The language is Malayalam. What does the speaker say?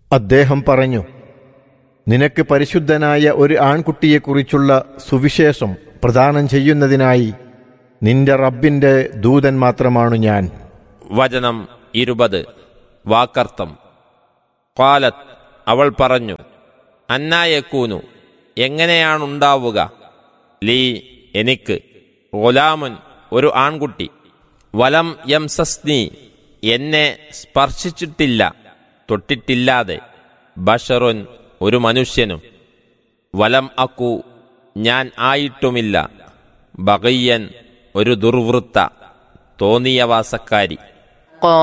അദ്ദേഹം പറഞ്ഞു നിനക്ക് പരിശുദ്ധനായ ഒരു ആൺകുട്ടിയെക്കുറിച്ചുള്ള സുവിശേഷം പ്രദാനം ചെയ്യുന്നതിനായി നിന്റെ റബ്ബിന്റെ ദൂതൻ മാത്രമാണു ഞാൻ വചനം ഇരുപത് വാക്കർത്ഥം കാലത്ത് അവൾ പറഞ്ഞു അന്നായക്കൂനു എങ്ങനെയാണുണ്ടാവുക ലീ എനിക്ക് ഗുലാമുൻ ഒരു ആൺകുട്ടി വലം യംസസ്നി എന്നെ സ്പർശിച്ചിട്ടില്ല തൊട്ടിട്ടില്ലാതെ ബഷറുൻ ഒരു മനുഷ്യനും വലം അക്കു ഞാൻ ആയിട്ടുമില്ല ബഗയ്യൻ ഒരു ദുർവൃത്ത തോന്നിയവാസക്കാരി